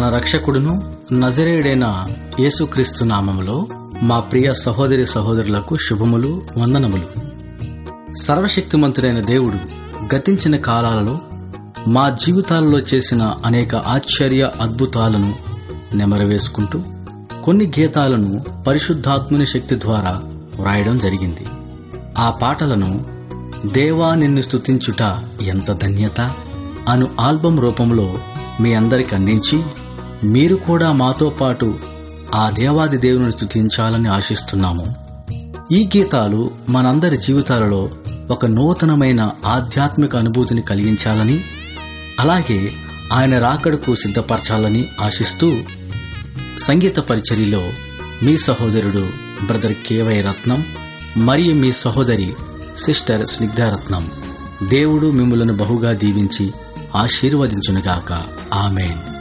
రక్షకుడును నజరేయుడైన యేసుక్రీస్తు నామములో మా ప్రియ సహోదరి సహోదరులకు శుభములు వందనములు సర్వశక్తిమంతుడైన దేవుడు గతించిన కాలాలలో మా జీవితాలలో చేసిన అనేక ఆశ్చర్య అద్భుతాలను నెమరవేసుకుంటూ కొన్ని గీతాలను పరిశుద్ధాత్ముని శక్తి ద్వారా వ్రాయడం జరిగింది ఆ పాటలను దేవా నిన్ను స్తుతించుట ఎంత ధన్యత అను ఆల్బం రూపంలో మీ అందరికి అందించి మీరు కూడా మాతో పాటు ఆ దేవాది దేవుని స్తుతించాలని ఆశిస్తున్నాము ఈ గీతాలు మనందరి జీవితాలలో ఒక నూతనమైన ఆధ్యాత్మిక అనుభూతిని కలిగించాలని అలాగే ఆయన రాకడకు సిద్ధపరచాలని ఆశిస్తూ సంగీత పరిచర్యలో మీ సహోదరుడు బ్రదర్ కేవై రత్నం మరియు మీ సహోదరి సిస్టర్ స్నిగ్ధారత్నం దేవుడు మిమ్మలను బహుగా దీవించి ఆశీర్వదించునుగాక ఆమెన్